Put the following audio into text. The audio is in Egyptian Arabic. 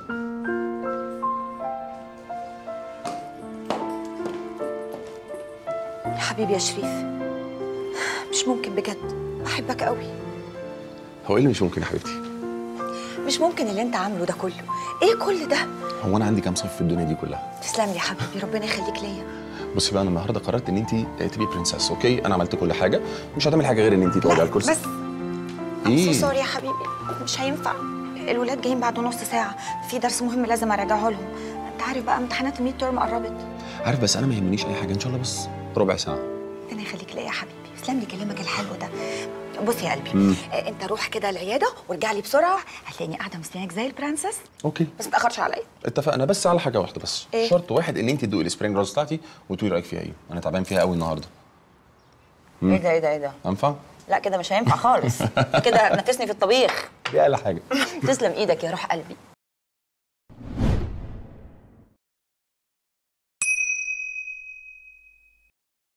يا حبيبي يا شريف مش ممكن بجد بحبك قوي هو ايه اللي مش ممكن يا حبيبتي مش ممكن اللي انت عامله ده كله ايه كل ده هو انا عندي كام صف في الدنيا دي كلها تسلم لي يا حبيبي ربنا يخليك ليا بصي بقى انا النهارده قررت ان انت تبقي برنسس اوكي انا عملت كل حاجه مش هتعمل حاجه غير ان انت تقعدي على الكرسي بس ايه سوري يا حبيبي مش هينفع الولاد جايين بعد نص ساعة في درس مهم لازم اراجعه لهم انت عارف بقى امتحانات الميد تيرم قربت عارف بس انا ما يهمنيش اي حاجه ان شاء الله بس ربع ساعه ربنا يخليك ليا يا حبيبي تسلم لي كلامك الحلو ده بص يا قلبي مم. آه، انت روح كده العياده وارجع لي بسرعه هتلاقيني قاعده مستنياك زي البرنسس اوكي بس ما تاخرش عليا اتفقنا بس على حاجه واحده بس إيه؟ شرط واحد ان انت تدوقي السبرينج رولز بتاعتي وتقولي رايك فيها ايه انا تعبان فيها قوي النهارده ايه ده ايه ده ايه ده انفع لا كده مش هينفع خالص كده نافسني في الطبيخ دي اقل حاجه تسلم ايدك يا روح قلبي